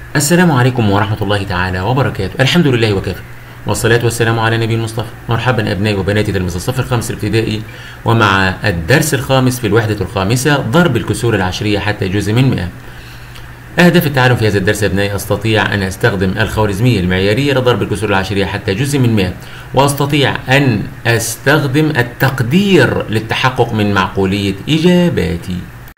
السلام عليكم ورحمة الله تعالى وبركاته الحمد لله وكفى والصلاة والسلام على نبي المصطفى مرحبا أبنائي وبناتي تلميذ الصف الخامس الابتدائي ومع الدرس الخامس في الوحدة الخامسة ضرب الكسور العشرية حتى جزء من مئة أهداف التعلم في هذا الدرس أبنائي أستطيع أن أستخدم الخوارزمية المعيارية لضرب الكسور العشرية حتى جزء من 100 وأستطيع أن أستخدم التقدير للتحقق من معقولية إجاباتي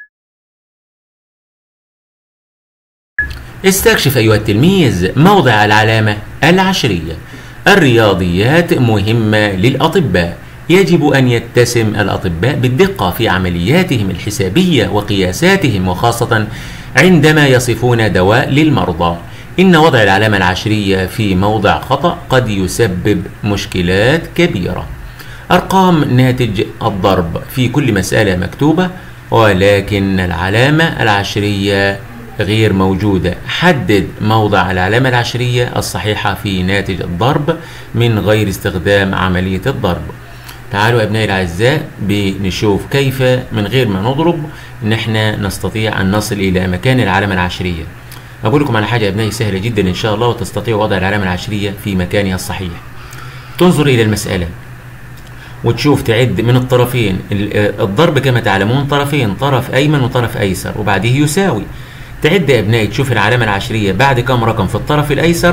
استكشف أيها التلميذ موضع العلامة العشرية الرياضيات مهمة للأطباء يجب أن يتسم الأطباء بالدقة في عملياتهم الحسابية وقياساتهم وخاصة عندما يصفون دواء للمرضى إن وضع العلامة العشرية في موضع خطأ قد يسبب مشكلات كبيرة أرقام ناتج الضرب في كل مسألة مكتوبة ولكن العلامة العشرية غير موجودة حدد موضع العلامة العشرية الصحيحة في ناتج الضرب من غير استخدام عملية الضرب تعالوا أبنائي الأعزاء بنشوف كيف من غير ما نضرب إن إحنا نستطيع أن نصل إلى مكان العلامة العشرية أقول لكم على حاجة أبنائي سهلة جدا إن شاء الله وتستطيع وضع العلامة العشرية في مكانها الصحيح تنظر إلى المسألة وتشوف تعد من الطرفين الضرب كما تعلمون طرفين طرف أيمن وطرف أيسر وبعده يساوي تعد يا ابنائي تشوف العلامة العشرية بعد كم رقم في الطرف الأيسر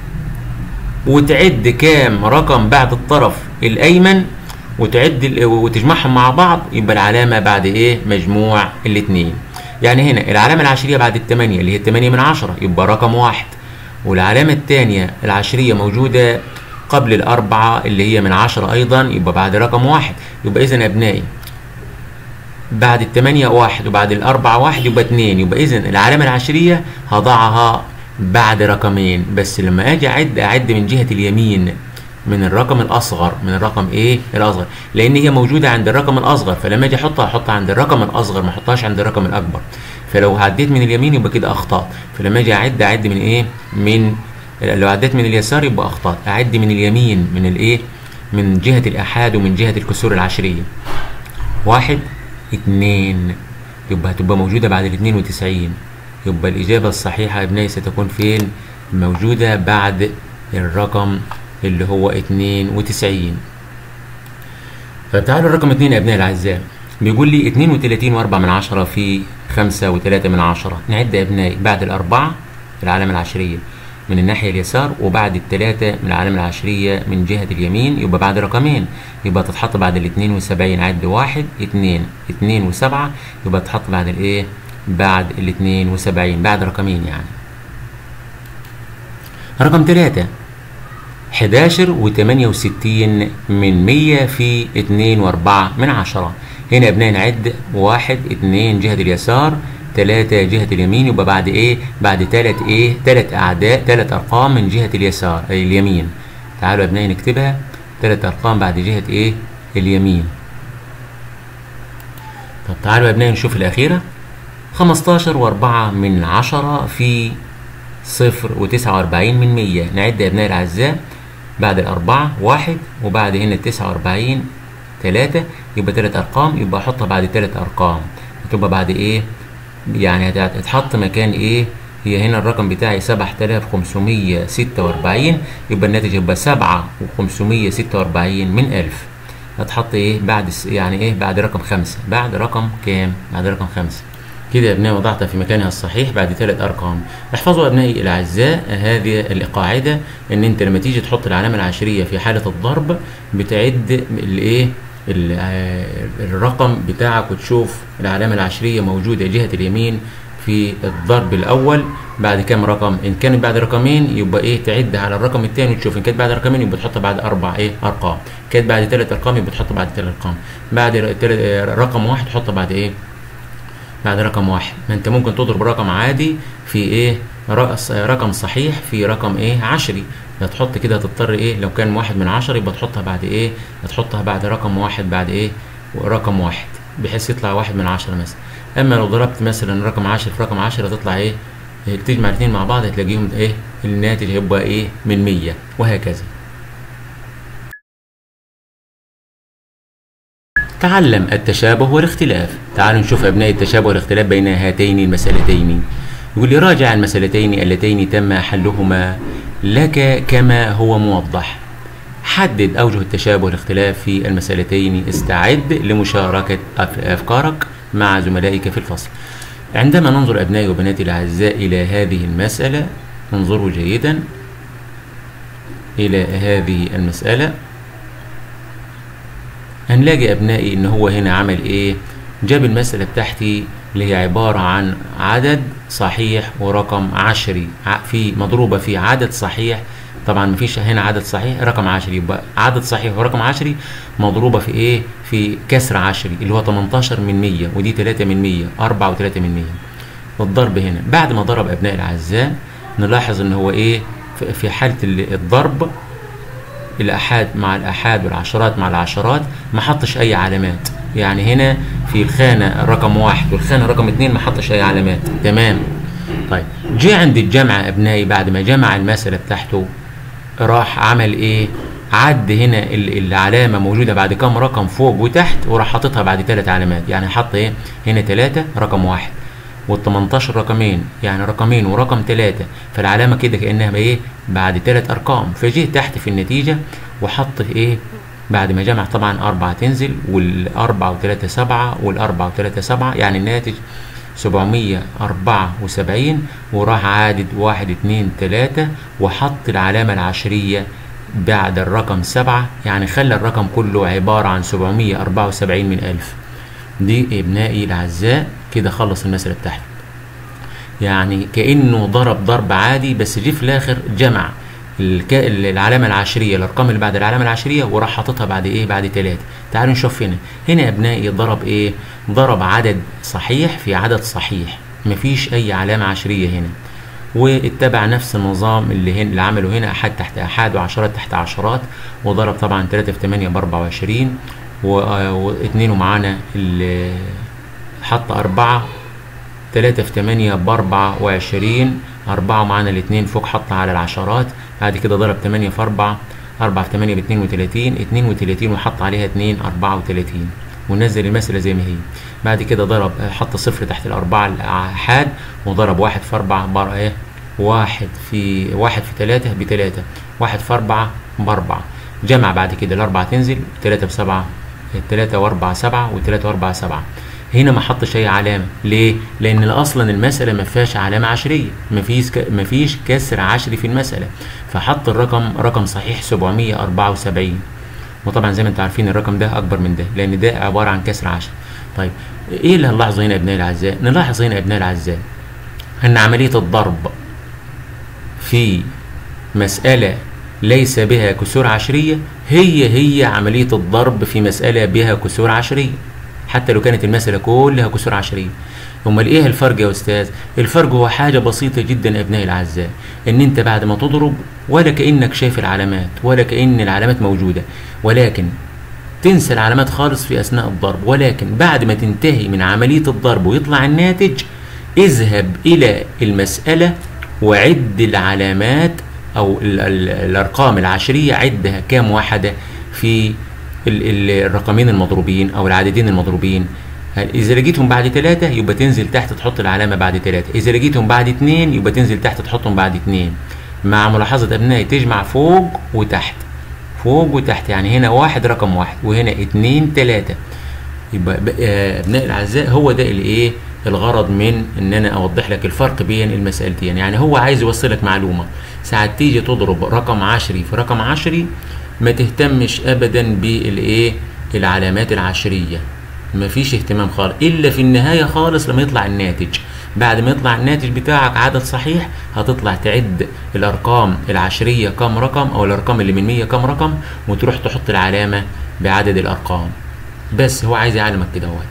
وتعد كام رقم بعد الطرف الأيمن وتعد وتجمعهم مع بعض يبقى العلامة بعد إيه مجموع الاتنين يعني هنا العلامة العشرية بعد التمانية اللي هي التمانية من عشرة يبقى رقم واحد والعلامة التانية العشرية موجودة قبل الأربعة اللي هي من عشرة أيضا يبقى بعد رقم واحد يبقى إذا أبنائي بعد التمانية واحد وبعد الأربعة واحد يبقى اتنين يبقى إذا العلامة العشرية هضعها بعد رقمين بس لما أجي أعد أعد من جهة اليمين من الرقم الأصغر من الرقم إيه الأصغر لأن هي موجودة عند الرقم الأصغر فلما أجي أحطها أحطها عند الرقم الأصغر ما أحطهاش عند الرقم الأكبر فلو عديت من اليمين يبقى كده أخطأت فلما أجي أعد أعد من إيه من لو عديت من اليسار يبقى أخطأت أعد من اليمين من الإيه من جهة الآحاد ومن جهة الكسور العشرية واحد اتنين يبقى هتبقى موجودة بعد الاتنين وتسعين يبقى الإجابة الصحيحة يا ابنائي ستكون فين؟ موجودة بعد الرقم اللي هو اتنين وتسعين فتعالوا الرقم اتنين يا أبنائي الأعزاء بيقول لي اتنين وتلاتين وأربعة من عشرة في خمسة وتلاتة من عشرة نعد يا أبنائي بعد الأربعة في العلامة العشرية من الناحية اليسار وبعد التلاتة من العلامة العشرية من جهة اليمين يبقى بعد رقمين يبقى تتحط بعد الاتنين وسبعين عد واحد اتنين اتنين وسبعة يبقى تتحط بعد الايه بعد الاتنين وسبعين بعد رقمين يعني رقم تلاتة حداشر وتمانية وستين من مية في اتنين واربعة من عشرة هنا ابنائي نعد واحد اتنين جهة اليسار تلاتة جهة اليمين يبقى بعد ايه بعد تلات ايه تلات اعداء تلات ارقام من جهة اليسار أي اليمين تعالوا يا ابنائي نكتبها تلات ارقام بعد جهة ايه اليمين طب تعالوا يا ابنائي نشوف الاخيرة خمستاشر واربعة من عشرة في صفر وتسعة واربعين من مية نعد يا ابنائي الاعزاء بعد الاربعة واحد وبعد هنا التسعة واربعين تلاتة يبقى تلات ارقام يبقى احطها بعد تلات ارقام هتبقى بعد ايه يعني هتتحط مكان ايه هي هنا الرقم بتاعي سبعة آلاف خمسمية ستة وأربعين يبقى الناتج يبقى سبعة وخمسمية ستة وأربعين من ألف هتحط ايه بعد يعني ايه بعد رقم خمسة بعد رقم كام بعد رقم خمسة كده يا ابنائي وضعتها في مكانها الصحيح بعد ثلاث ارقام احفظوا ابنائي الاعزاء هذه القاعده ان انت لما تيجي تحط العلامه العشريه في حاله الضرب بتعد الايه الرقم بتاعك وتشوف العلامة العشرية موجودة جهة اليمين في الضرب الأول بعد كام رقم إن كانت بعد رقمين يبقى إيه تعد على الرقم الثاني وتشوف إن كانت بعد رقمين يبقى تحط بعد أربع إيه أرقام كانت بعد ثلاث أرقام يبقى تحط بعد ثلاث أرقام بعد رقم واحد تحط بعد إيه بعد رقم واحد ما أنت ممكن تضرب رقم عادي في إيه رقم صحيح في رقم إيه عشري هتحط كده هتضطر ايه لو كان واحد من عشرة يبقى تحطها بعد ايه هتحطها بعد رقم واحد بعد ايه رقم واحد بحيث يطلع واحد من عشرة مثلا اما لو ضربت مثلا رقم عشرة في رقم عشرة تطلع ايه تجمع الاثنين مع بعض هتلاقيهم ايه الناتج هيبقى ايه من مية وهكذا تعلم التشابه والاختلاف تعالوا نشوف ابناء التشابه والاختلاف بين هاتين المسألتين يقول لي راجع المسألتين اللتين تم حلهما لك كما هو موضح حدد أوجه التشابه والاختلاف في المسألتين استعد لمشاركة أفكارك مع زملائك في الفصل عندما ننظر أبنائي وبناتي الأعزاء إلى هذه المسألة انظروا جيدا إلى هذه المسألة هنلاقي أبنائي إن هو هنا عمل إيه جاب المسألة بتاعتي اللي هي عبارة عن عدد صحيح ورقم عشري في مضروبة في عدد صحيح طبعا مفيش هنا عدد صحيح رقم عشري يبقى عدد صحيح ورقم عشري مضروبة في ايه في كسر عشري اللي هو 18 من 100 ودي 3 من 100 4 و3 من 100 الضرب هنا بعد ما ضرب ابناء العزاء نلاحظ ان هو ايه في حالة الضرب الأحاد مع الأحاد والعشرات مع العشرات ما حطش أي علامات يعني هنا في الخانة رقم واحد والخانة رقم اتنين ما حطش أي علامات تمام طيب جه عند الجمع أبنائي بعد ما جمع المسألة بتاعته راح عمل إيه عد هنا العلامة موجودة بعد كام رقم فوق وتحت وراح حاططها بعد ثلاث علامات يعني حط إيه هنا ثلاثة رقم واحد وال18 رقمين يعني رقمين ورقم ثلاثة فالعلامة كده كأنها ايه بعد ثلاث أرقام فجه تحت في النتيجة وحط ايه بعد ما جمع طبعا أربعة تنزل والأربعة وثلاثة سبعة والأربعة وثلاثة سبعة يعني الناتج سبعمية أربعة وسبعين وراح عادد واحد اتنين تلاتة وحط العلامة العشرية بعد الرقم سبعة يعني خلى الرقم كله عبارة عن سبعمية أربعة وسبعين من ألف دي ابنائي الأعزاء كده خلص المسألة بتاعته يعني كأنه ضرب ضرب عادي بس جه في الآخر جمع الك... العلامة العشرية الأرقام اللي بعد العلامة العشرية وراح حاططها بعد إيه بعد تلاتة تعالوا نشوف هنا هنا يا أبنائي ضرب إيه ضرب عدد صحيح في عدد صحيح مفيش أي علامة عشرية هنا واتبع نفس النظام اللي هنا اللي عمله هنا أحد تحت أحد وعشرات تحت عشرات وضرب طبعا 3 في 8 ب 24 واثنين ومعانا اللي حط أربعة تلاتة في تمانية بأربعة وعشرين أربعة معانا الاتنين فوق حط على العشرات بعد كده ضرب تمانية في أربعة أربعة في تمانية باتنين وتلاتين اتنين وتلاتين وحط عليها اتنين أربعة وتلاتين ونزل المسألة زي ما هي بعد كده ضرب حط صفر تحت الأربعة الأحاد وضرب واحد في أربعة بر إيه واحد في واحد في تلاتة بتلاتة واحد في أربعة بأربعة جمع بعد كده الأربعة تنزل تلاتة بسبعة التلاتة وأربعة سبعة والتلاتة وأربعة سبعة هنا ما حطش اي علامه ليه لان اصلا المساله ما فيهاش علامه عشريه ما فيش ما فيش كسر عشري في المساله فحط الرقم رقم صحيح 774 وطبعا زي ما انتم عارفين الرقم ده اكبر من ده لان ده عباره عن كسر عشري طيب ايه اللي هنلاحظه هنا ابنائي الاعزاء نلاحظ هنا ابنائي الاعزاء ان عمليه الضرب في مساله ليس بها كسور عشريه هي هي عمليه الضرب في مساله بها كسور عشريه حتى لو كانت المسألة كلها كسور عشرية امال ايه الفرق يا استاذ الفرق هو حاجه بسيطه جدا ابنائي الاعزاء ان انت بعد ما تضرب ولا كانك شايف العلامات ولا كان العلامات موجوده ولكن تنسى العلامات خالص في اثناء الضرب ولكن بعد ما تنتهي من عمليه الضرب ويطلع الناتج اذهب الى المساله وعد العلامات او ال ال الارقام العشريه عدها كام واحده في الرقمين المضروبين او العددين المضروبين اذا لقيتهم بعد ثلاثة يبقى تنزل تحت تحط العلامة بعد ثلاثة اذا لقيتهم بعد اثنين يبقى تنزل تحت تحطهم بعد اثنين مع ملاحظة ابنائي تجمع فوق وتحت فوق وتحت يعني هنا واحد رقم واحد وهنا اثنين ثلاثة يبقى ابنائي الاعزاء هو ده الايه الغرض من ان انا اوضح لك الفرق بين المسألتين يعني هو عايز يوصلك معلومة ساعات تيجي تضرب رقم عشري في رقم عشري ما تهتمش ابدا بالايه العلامات العشريه مفيش اهتمام خالص الا في النهايه خالص لما يطلع الناتج بعد ما يطلع الناتج بتاعك عدد صحيح هتطلع تعد الارقام العشريه كم رقم او الارقام اللي من 100 كم رقم وتروح تحط العلامه بعدد الارقام بس هو عايز يعلمك كده اهوت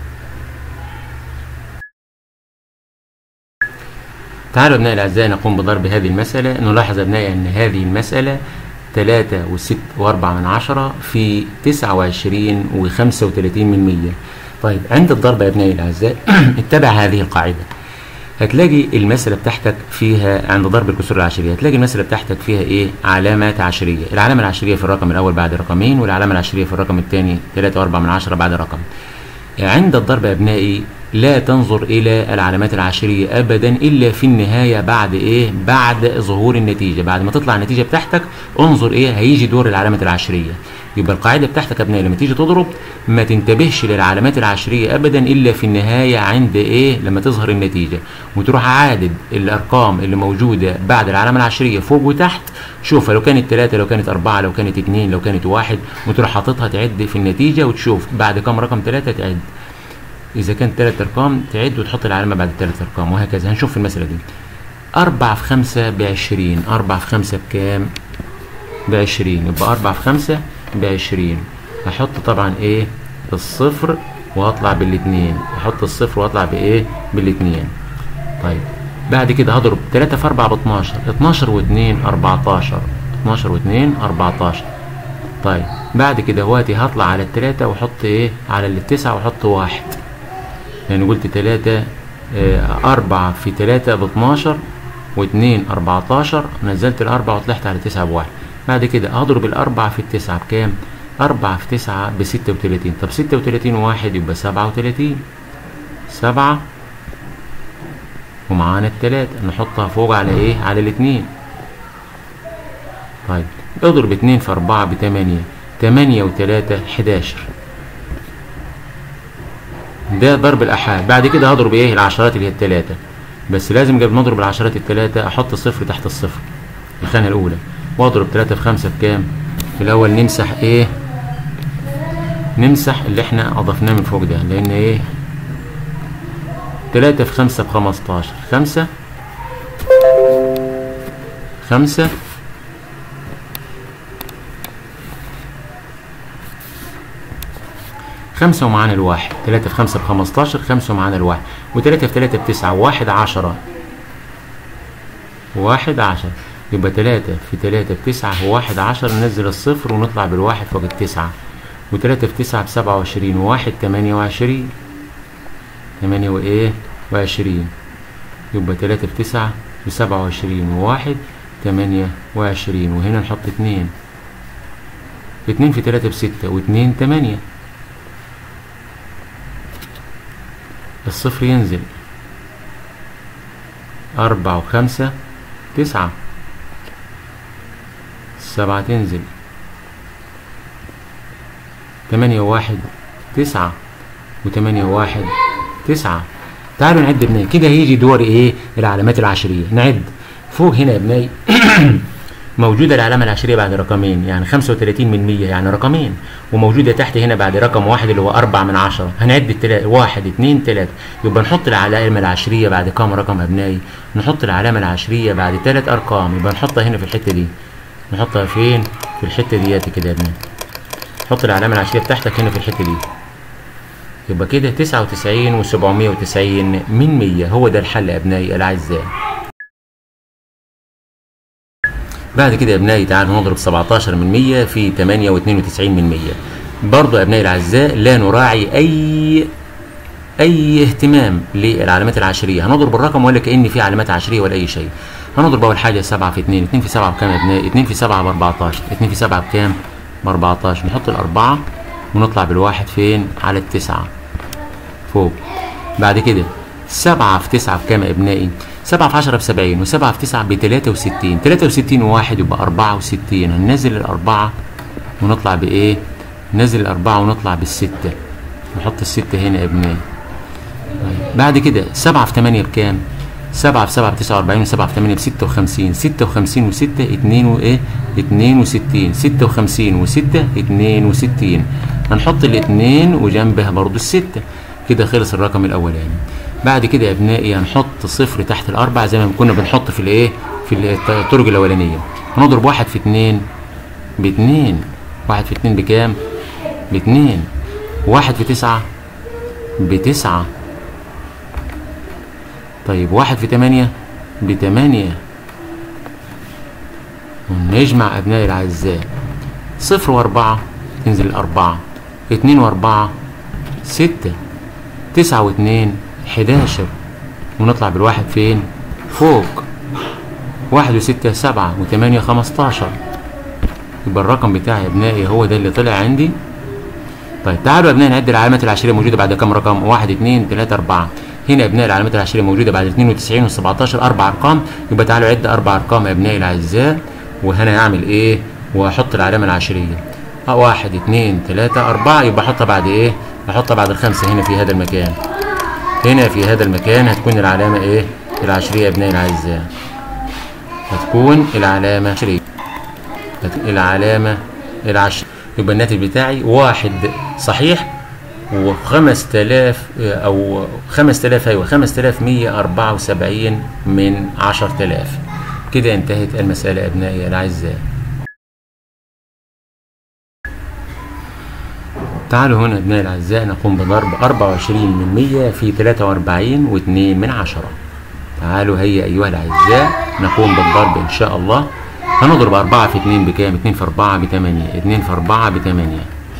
تعالوا ابنائي الاعزاء نقوم بضرب هذه المساله نلاحظ ابنائي ان هذه المساله تلاتة وست وأربعة من عشرة في تسعة وعشرين وخمسة وتلاتين من مية طيب عند الضرب يا ابنائي الأعزاء اتبع هذه القاعدة هتلاقي المسألة بتاعتك فيها عند ضرب الكسور العشرية هتلاقي المسألة بتاعتك فيها ايه علامات عشرية العلامة العشرية في الرقم الأول بعد رقمين والعلامة العشرية في الرقم الثاني تلاتة وأربعة من عشرة بعد رقم عند الضرب يا ابنائي لا تنظر الى العلامات العشريه ابدا الا في النهايه بعد ايه بعد ظهور النتيجه بعد ما تطلع النتيجه بتاعتك انظر ايه هيجي دور العلامات العشريه يبقى القاعده بتاعتك يا ابنائي لما تيجي تضرب ما تنتبهش للعلامات العشريه ابدا الا في النهايه عند ايه لما تظهر النتيجه وتروح عادد الارقام اللي موجوده بعد العلامه العشريه فوق وتحت شوفها لو كانت ثلاثة لو كانت أربعة لو كانت اتنين لو كانت واحد وتروح حاططها تعد في النتيجة وتشوف بعد كم رقم ثلاثة تعد إذا كان ثلاث أرقام تعد وتحط العلامة بعد الثلاث أرقام وهكذا هنشوف في المسألة دي أربعة في خمسة بعشرين أربعة في خمسة بكام؟ بعشرين يبقى أربعة في خمسة بعشرين هحط طبعا إيه؟ الصفر وأطلع بالاتنين أحط الصفر وأطلع بإيه؟ بالاتنين طيب بعد كده هضرب 3 في 4 ب 12 12 و2 14 12 و2 14 طيب بعد كده هواتي هطلع على التلاتة واحط ايه على التسعة واحط واحد يعني قلت تلاتة اه أربعة في تلاتة ب 12 واتنين 14 نزلت الأربعة وطلعت على تسعة بواحد بعد كده هضرب الأربعة في التسعة بكام؟ أربعة في تسعة بستة وتلاتين طب ستة وتلاتين واحد يبقى سبعة وتلاتين سبعة ومعانا التلاتة نحطها فوق على ايه على الاتنين طيب اضرب اتنين في اربعة بتمانية تمانية وتلاتة حداشر ده ضرب الأحاد بعد كده هضرب ايه العشرات اللي هي التلاتة بس لازم قبل ما اضرب العشرات التلاتة احط صفر تحت الصفر الخانة الأولى واضرب تلاتة في خمسة بكام في الأول نمسح ايه نمسح اللي احنا أضفناه من فوق ده لأن ايه تلاتة في خمسة بخمستاشر خمسة خمسة خمسة ومعانا الواحد تلاتة في خمسة بخمستاشر خمسة ومعانا الواحد وتلاتة في تلاتة بتسعة واحد عشرة واحد عشرة يبقى تلاتة في تلاتة بتسعة وواحد عشرة ننزل الصفر ونطلع بالواحد فوق التسعة وتلاتة في تسعة بسبعة وعشرين وواحد تمانية وعشرين تمانية وإيه وعشرين يبقى تلاتة في تسعة بسبعة وعشرين وواحد تمانية وعشرين وهنا نحط اتنين اتنين في تلاتة بستة واتنين تمانية الصفر ينزل أربعة وخمسة تسعة سبعة تنزل تمانية وواحد تسعة وتمانية وواحد تسعة تعالوا نعد يا ابنائي كده هيجي دور ايه العلامات العشرية نعد فوق هنا يا ابنائي موجودة العلامة العشرية بعد رقمين يعني 35 من 100 يعني رقمين وموجودة تحت هنا بعد رقم واحد اللي هو 4 من 10 هنعد التلاتة واحد اتنين تلاتة يبقى نحط العلامة العشرية بعد كام رقم أبنائي؟ نحط العلامة العشرية بعد تلات أرقام يبقى نحطها هنا في الحتة دي نحطها فين؟ في الحتة دياتي كده يا ابنائي حط العلامة العشرية بتاعتك هنا في الحتة دي يبقى كده 99 و790 من 100 هو ده الحل يا أبنائي الأعزاء بعد كده يا ابنائي تعالوا نضرب 17 من 100 في 8 و92 من 100 برضو يا ابنائي الاعزاء لا نراعي اي اي اهتمام للعلامات العشريه هنضرب الرقم ولا كان في علامات عشريه ولا اي شيء هنضرب اول حاجه 7 في 2 2 في 7 بكام يا ابنائي 2 في 7 ب 14 2 في 7 بكام ب 14 نحط الاربعه ونطلع بالواحد فين على التسعه فوق بعد كده 7 في 9 بكام يا ابنائي 7 في 10 ب 70 و7 في 9 ب 63 63 وواحد يبقى 64 هننزل الأربعة ونطلع بإيه؟ ننزل الأربعة ونطلع بالستة نحط الستة هنا يا ابنائي طيب. بعد كده 7 في 8 بكام؟ 7 في 7 ب 49 و7 في 8 ب 56 56 و6 2 وايه 62 56 و6 62 هنحط الاثنين وجنبها برضو الستة كده خلص الرقم الاولاني بعد كده يا ابنائي هنحط صفر تحت الاربع زي ما كنا بنحط في الايه في الطرق الاولانيه هنضرب واحد في اتنين باتنين واحد في اتنين بكام باتنين واحد في تسعة بتسعة طيب واحد في تمانية بتمانية ونجمع أبنائي الأعزاء صفر وأربعة تنزل الأربعة اتنين وأربعة ستة تسعة واتنين حداشر ونطلع بالواحد فين فوق واحد وستة سبعة وثمانية خمستاشر يبقى الرقم بتاعي يا ابنائي هو ده اللي طلع عندي طيب تعالوا يا ابنائي نعد العلامات العشريه موجوده بعد كام رقم 1 2 3 4 هنا يا ابنائي العلامات العشريه موجوده بعد 92 و17 اربع ارقام يبقى تعالوا عد اربع ارقام يا ابنائي الاعزاء وهنا هعمل ايه واحط العلامه العشريه اه واحد اتنين تلاتة أربعة يبقى أحطها بعد إيه؟ أحطها بعد الخمسة هنا في هذا المكان. هنا في هذا المكان هتكون العلامة إيه؟ العشرية يا ابنائي الأعزاء. هتكون العلامة عشرية. العلامة العشرية. يبقى الناتج بتاعي واحد صحيح وخمس تلاف أو خمس تلاف أيوة خمس تلاف مية أربعة وسبعين من عشر تلاف. كده انتهت المسألة أبنائي الأعزاء. تعالوا هنا أبنائي الأعزاء نقوم بضرب 24 من 100 في 43 و2 من 10 تعالوا هيا أيها الأعزاء نقوم بالضرب إن شاء الله هنضرب 4 في 2 بكام؟ 2 في 4 ب 8 2 في 4 ب 8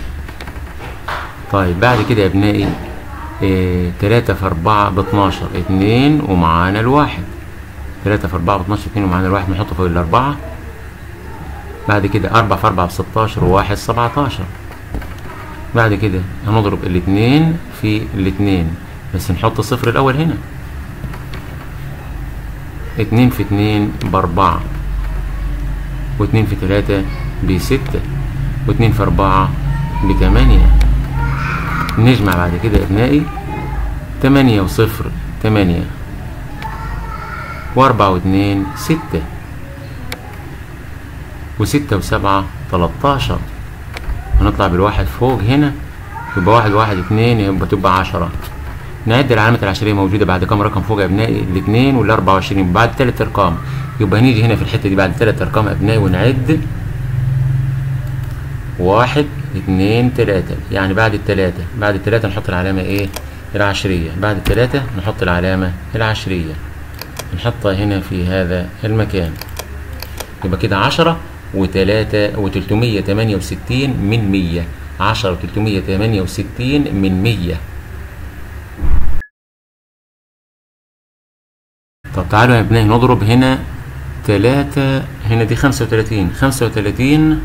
طيب بعد كده يا أبنائي إيه 3 في 4 ب 12 2 ومعانا الواحد 3 في 4 ب 12 2 ومعانا الواحد نحطه فوق الأربعة بعد كده 4 في 4 ب 16 وواحد 17 بعد كده هنضرب الاثنين في الاثنين بس نحط الصفر الاول هنا اتنين في اتنين باربعة واتنين في تلاتة بستة واتنين في اربعة بتمانية نجمع بعد كده ابنائي تمانية وصفر تمانية واربعة واتنين ستة وستة وسبعة تلاتاشر هنطلع بالواحد فوق هنا يبقى واحد واحد اتنين يبقى تبقى عشرة نعد العلامات العشرية موجودة بعد كام رقم فوق يا أبنائي الاتنين والأربعة وعشرين بعد تلات أرقام يبقى هنيجي هنا في الحتة دي بعد تلات أرقام أبنائي ونعد واحد اتنين تلاتة يعني بعد التلاتة بعد التلاتة نحط العلامة ايه العشرية بعد التلاتة نحط العلامة العشرية نحطها هنا في هذا المكان يبقى كده عشرة وتلاتة وتلتمية تمانية وستين من مية عشرة وتلتمية تمانية وستين من مية طب تعالوا يا ابنائي نضرب هنا تلاتة هنا دي خمسة وتلاتين خمسة وتلاتين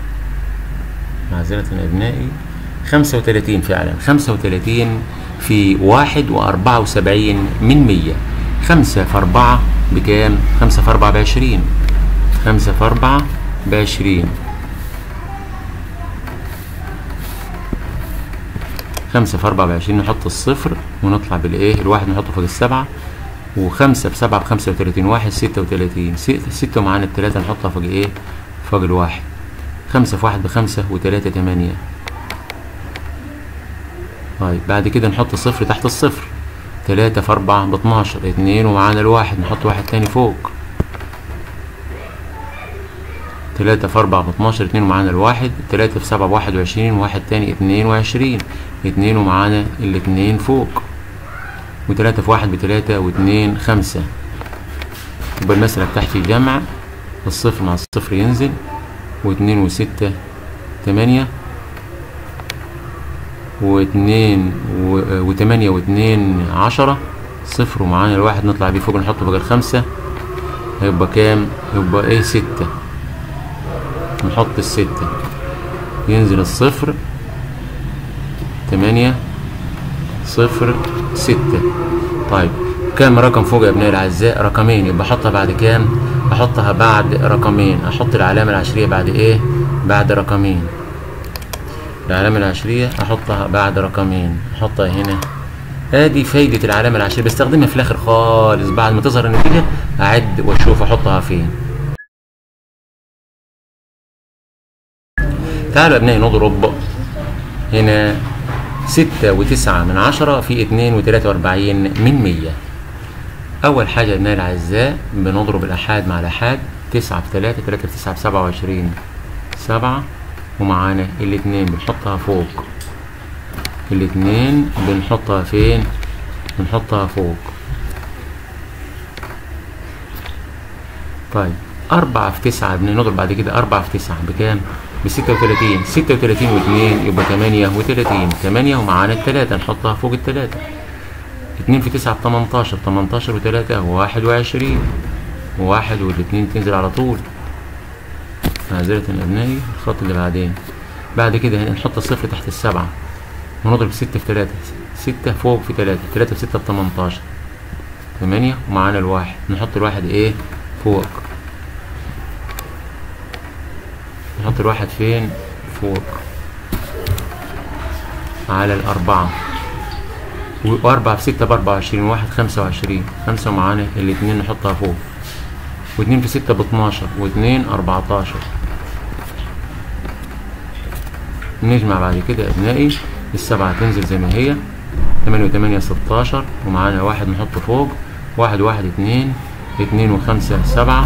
معذرة يا ابنائي خمسة وتلاتين فعلا خمسة وتلاتين في واحد وأربعة وسبعين من مية خمسة في أربعة بكام؟ خمسة في أربعة بعشرين خمسة في أربعة بعشرين خمسة في أربعة بعشرين نحط الصفر ونطلع بالإيه الواحد نحطه فوق السبعة وخمسة في سبعة بخمسة وتلاتين واحد ستة وتلاتين ستة ومعانا التلاتة نحطها فوق إيه فوق الواحد خمسة في واحد بخمسة وتلاتة تمانية طيب بعد كده نحط صفر تحت الصفر تلاتة في أربعة باتناشر اتنين ومعانا الواحد نحط واحد تاني فوق تلاتة في أربعة باتناشر اتنين ومعانا الواحد تلاتة في سبعة بواحد وعشرين واحد تاني اتنين وعشرين اتنين ومعانا الاتنين فوق وتلاتة في واحد بتلاتة واتنين خمسة يبقى المسألة بتاعتي جمع الصفر مع الصفر ينزل واتنين وستة تمانية واتنين وتمانية واتنين عشرة صفر ومعانا الواحد نطلع بيه فوق نحطه فوق الخمسة هيبقى كام؟ يبقى ايه ستة نحط الستة ينزل الصفر تمانية صفر ستة طيب كام رقم فوق يا ابنائي الاعزاء رقمين يبقى احطها بعد كام احطها بعد رقمين احط العلامة العشرية بعد ايه بعد رقمين العلامة العشرية احطها بعد رقمين احطها هنا ادي فايدة العلامة العشرية بستخدمها في الاخر خالص بعد ما تظهر النتيجة اعد واشوف احطها فين تعالوا يا ابنائي نضرب هنا ستة وتسعة من عشرة في اتنين وتلاتة واربعين من مية أول حاجة يا ابنائي الأعزاء بنضرب الأحاد مع الأحاد تسعة في تلاتة تلاتة في تسعة بسبعة وعشرين سبعة ومعانا الاتنين بنحطها فوق الاتنين بنحطها فين بنحطها فوق طيب أربعة في تسعة بنضرب بعد كده أربعة في تسعة بكام؟ بستة وتلاتين ستة وتلاتين واتنين يبقى تمانية وتلاتين تمانية ومعانا التلاتة نحطها فوق التلاتة اتنين في تسعة بتمنتاشر تمنتاشر وتلاتة واحد وعشرين وواحد والاتنين تنزل على طول معذرة أبنائي الخط اللي بعدين بعد كده نحط الصفر تحت السبعة ونضرب ستة في تلاتة ستة فوق في تلاتة تلاتة في ستة بتمنتاشر تمانية ومعانا الواحد نحط الواحد ايه فوق نحط الواحد فين فوق على الأربعة وأربعة في ستة بأربعة وعشرين واحد خمسة وعشرين خمسة ومعانا الاتنين نحطها فوق واتنين في ستة باتناشر واتنين أربعتاشر نجمع بعد كده أبنائي السبعة تنزل زي ما هي تمانية وتمانية ستاشر ومعانا واحد نحطه فوق واحد واحد اتنين اتنين وخمسة سبعة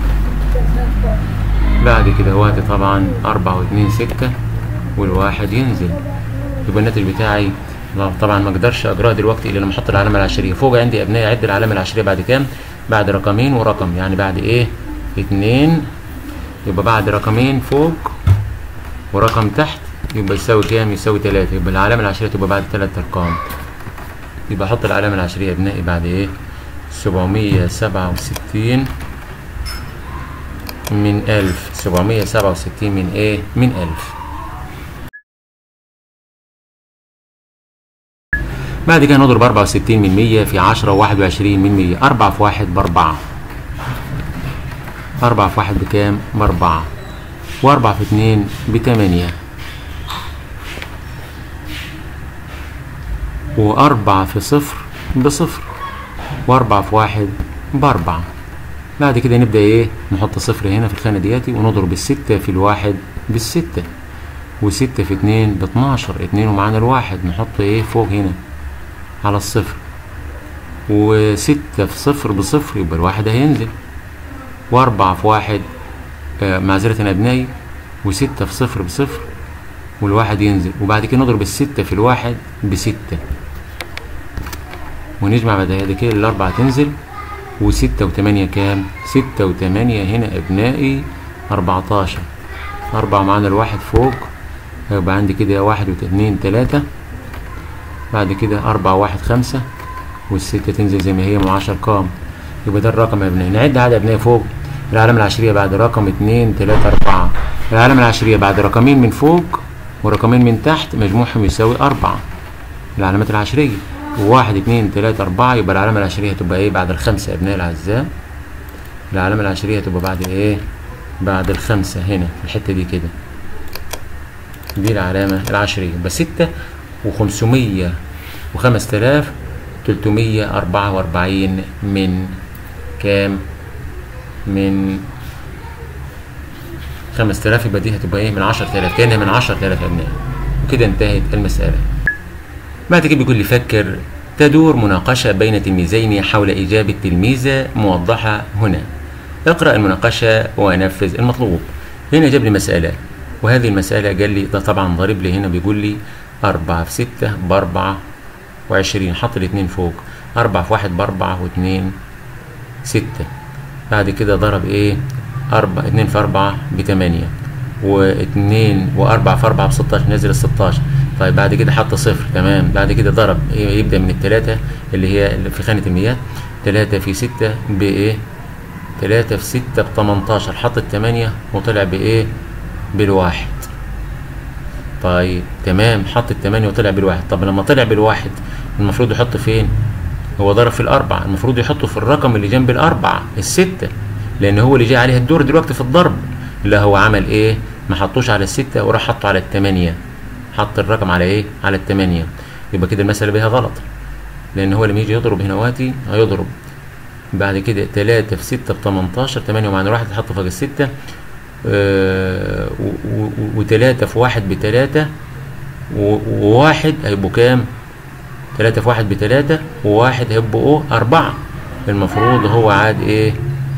بعد كده وقت طبعا أربعة واتنين ستة والواحد ينزل يبقى الناتج بتاعي لا، طبعا ما اقدرش اجراها دلوقتي الا لما احط العلامه العشريه فوق عندي ابنائي اعد العلامه العشريه بعد كام بعد رقمين ورقم يعني بعد ايه اتنين يبقى بعد رقمين فوق ورقم تحت يبقى يساوي كام يساوي تلاتة يبقى العلامه العشريه تبقى بعد تلات ارقام يبقى احط العلامه العشريه يا ابنائي بعد ايه سبعمية سبعة وستين من ألف سبعمية سبعة وستين من ايه من ألف بعد كده نضرب 64 من 100 في 10 و21 من 100 4 في 1 بأربعة 4 في 1 بكام؟ بأربعة و4 في 2 بتمانية و4 في صفر بصفر و4 في 1 بأربعة بعد كده نبدأ ايه؟ نحط صفر هنا في الخانة دياتي ونضرب الستة في الواحد بالستة وستة في اتنين باتناشر اتنين ومعانا الواحد نحط ايه فوق هنا على الصفر وستة في صفر بصفر يبقى الواحد هينزل وأربعة في واحد آه معذرة يا أبنائي وستة في صفر بصفر والواحد ينزل وبعد كده نضرب الستة في الواحد بستة ونجمع بعد كده الأربعة تنزل وستة وتمانية كام؟ ستة وتمانية هنا أبنائي أربعتاشر أربعة معانا الواحد فوق هيبقى عندي كده واحد واتنين تلاتة بعد كده أربعة واحد خمسة والستة تنزل زي ما هي مع عشر قام يبقى ده الرقم يا ابنائي نعد عدد أبنائي فوق العلامة العشرية بعد رقم اتنين تلاتة أربعة العلامة العشرية بعد رقمين من فوق ورقمين من تحت مجموعهم يساوي أربعة العلامات العشرية وواحد اتنين تلاتة أربعة يبقى العلامة العشرية هتبقى إيه بعد الخمسة يا أبنائي الأعزاء العلامة العشرية هتبقى بعد إيه بعد الخمسة هنا في الحتة دي كده دي العلامة العشرية يبقى ستة وخمسمية وخمس تلاف تلتمية أربعة وأربعين من كام؟ من خمس تلاف يبقى دي هتبقى إيه من عشر تلاف كأنها من عشر تلاف أبناء وكده انتهت المسألة بعد كده بيقول لي فكر تدور مناقشة بين تلميذين حول إجابة تلميذة موضحة هنا اقرأ المناقشة ونفذ المطلوب هنا جاب لي مسألة وهذه المسألة قال لي ده طبعا ضارب لي هنا بيقول لي أربعة في ستة بأربعة وعشرين حط الاتنين فوق أربعة في واحد بأربعة واتنين ستة بعد كده ضرب إيه أربعة اتنين في أربعة بتمانية واتنين وأربعة في أربعة بستاشر نزل الستاشر طيب بعد كده حط صفر تمام بعد كده ضرب إيه يبدأ من التلاتة اللي هي اللي في خانة المياه تلاتة في ستة بإيه تلاتة في ستة بتمنتاشر حط التمانية وطلع بإيه بالواحد طيب تمام حط التمانية وطلع بالواحد طب لما طلع بالواحد المفروض يحط فين هو ضرب في الأربعة المفروض يحطه في الرقم اللي جنب الأربعة الستة لأن هو اللي جاي عليها الدور دلوقتي في الضرب لا هو عمل إيه ما حطوش على الستة وراح حطه على التمانية حط الرقم على إيه على التمانية يبقى كده المسألة بيها غلط لأن هو لما يجي يضرب هنا واتي هيضرب بعد كده تلاتة في ستة بتمنتاشر تمانية ومعنى واحد تحط فوق الستة آه وتلاتة في واحد بتلاتة وواحد هيبقوا كام؟ تلاتة في واحد بتلاتة وواحد هيبقوا أربعة المفروض هو عاد إيه؟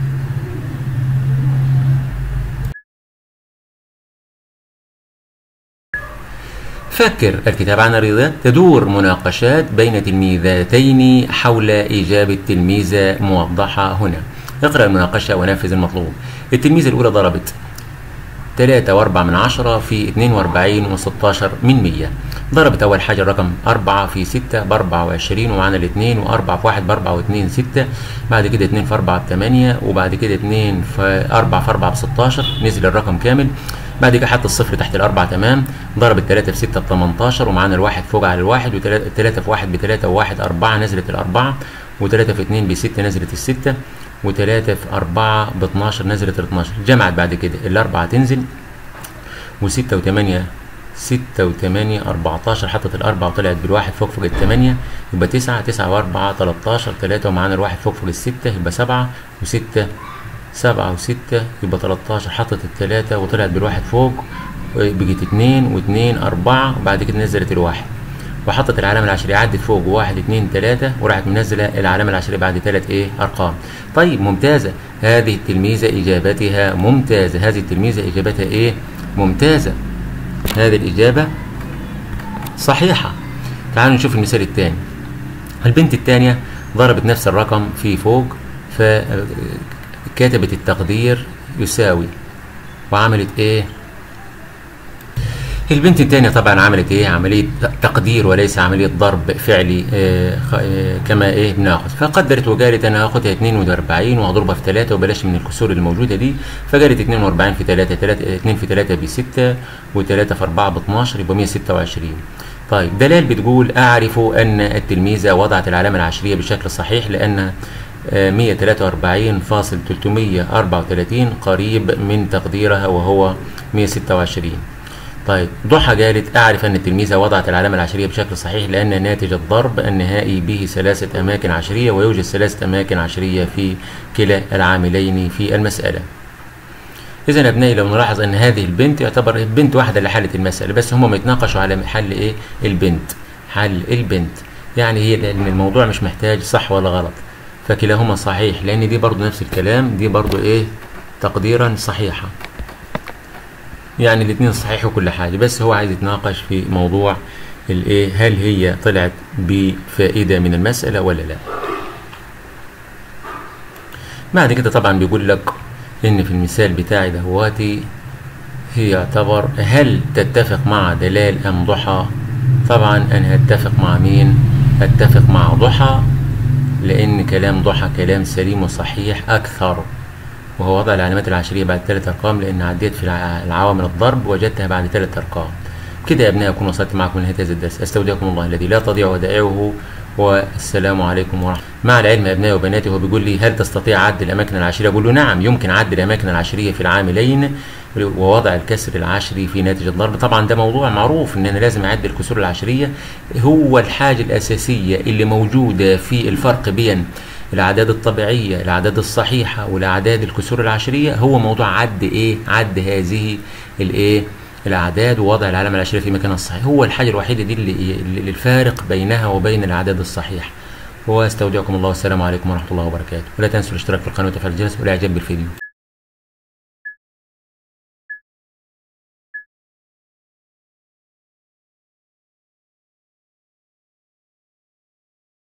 فكر الكتاب عن الرياضيات تدور مناقشات بين تلميذتين حول إجابة تلميذة موضحة هنا اقرأ المناقشة ونفذ المطلوب التلميذة الأولى ضربت تلاتة وأربعة من عشرة في اتنين وأربعين وستاشر من مية ضربت أول حاجة الرقم أربعة في ستة بأربعة وعشرين ومعانا الاتنين وأربعة في واحد بأربعة واتنين ستة بعد كده اتنين في أربعة بتمانية وبعد كده اتنين في أربعة في أربعة بستاشر نزل الرقم كامل بعد كده حط الصفر تحت الأربعة تمام ضرب التلاتة في ستة ب 18 ومعانا الواحد فوق على الواحد والتلاتة في واحد بتلاتة وواحد أربعة نزلت الأربعة وتلاتة في اتنين بستة نزلت الستة وتلاتة في أربعة ب 12 نزلت ال 12 جمعت بعد كده الأربعة تنزل وستة وتمانية ستة وتمانية أربعتاشر حطت الأربعة وطلعت بالواحد فوق فوق التمانية يبقى تسعة تسعة وأربعة تلاتاشر تلاتة ومعانا الواحد فوق فوق الستة يبقى سبعة وستة سبعة وستة يبقى تلاتاشر حطت التلاتة وطلعت بالواحد فوق بقت اتنين واتنين أربعة وبعد كده نزلت الواحد وحطت العلامة العشرية عدت فوق واحد اتنين تلاتة وراحت منزلة العلامة العشرية بعد تلات ايه أرقام طيب ممتازة هذه التلميذة إجابتها ممتازة هذه التلميذة إجابتها ايه ممتازة هذه الإجابة صحيحة تعالوا نشوف المثال الثاني البنت الثانية ضربت نفس الرقم في فوق فكتبت التقدير يساوي وعملت ايه البنت الثانية طبعا عملت ايه عملية تقدير وليس عملية ضرب فعلي آه آه كما ايه بناخذ فقدرت وقالت انا هاخدها 42 وهضربها في 3 وبلاش من الكسور الموجودة دي فقالت 42 في 3 3 2 في 3 ب 6 و3 في 4 ب 12 يبقى 126 طيب دلال بتقول اعرف ان التلميذة وضعت العلامة العشرية بشكل صحيح لان 143.334 قريب من تقديرها وهو 126 طيب ضحى قالت أعرف أن التلميذة وضعت العلامة العشرية بشكل صحيح لأن ناتج الضرب النهائي به ثلاثة أماكن عشرية ويوجد ثلاثة أماكن عشرية في كلا العاملين في المسألة. إذا أبنائي لو نلاحظ أن هذه البنت يعتبر بنت واحدة اللي حلت المسألة بس هم يتناقشوا على حل إيه؟ البنت. حل البنت. يعني هي لأن الموضوع مش محتاج صح ولا غلط. فكلاهما صحيح لأن دي برضو نفس الكلام دي برضو إيه؟ تقديرا صحيحة. يعني الاثنين صحيح وكل حاجة بس هو عايز يتناقش في موضوع الايه هل هي طلعت بفائدة من المسألة ولا لا بعد كده طبعا بيقول لك ان في المثال بتاعي دهواتي هي يعتبر هل تتفق مع دلال ام ضحى طبعا انا هتفق مع مين اتفق مع ضحى لان كلام ضحى كلام سليم وصحيح اكثر وهو وضع العلامات العشرية بعد ثلاث أرقام لأن عديت في العوامل الضرب وجدتها بعد ثلاث أرقام كده يا أبناء أكون وصلت معكم لنهاية هذا الدرس أستودعكم الله الذي لا تضيع ودائعه والسلام عليكم ورحمة مع العلم يا أبنائي وبناتي هو بيقول لي هل تستطيع عد الأماكن العشرية أقول له نعم يمكن عد الأماكن العشرية في العاملين ووضع الكسر العشري في ناتج الضرب طبعا ده موضوع معروف ان انا لازم اعد الكسور العشريه هو الحاجه الاساسيه اللي موجوده في الفرق بين الاعداد الطبيعيه الاعداد الصحيحه والاعداد الكسور العشريه هو موضوع عد ايه عد هذه الايه الاعداد ووضع العلامه العشريه في مكانها الصحيح هو الحاجه الوحيده دي اللي, اللي الفارق بينها وبين الاعداد الصحيحه واستودعكم الله والسلام عليكم ورحمه الله وبركاته ولا تنسوا الاشتراك في القناه وتفعيل الجرس والاعجاب بالفيديو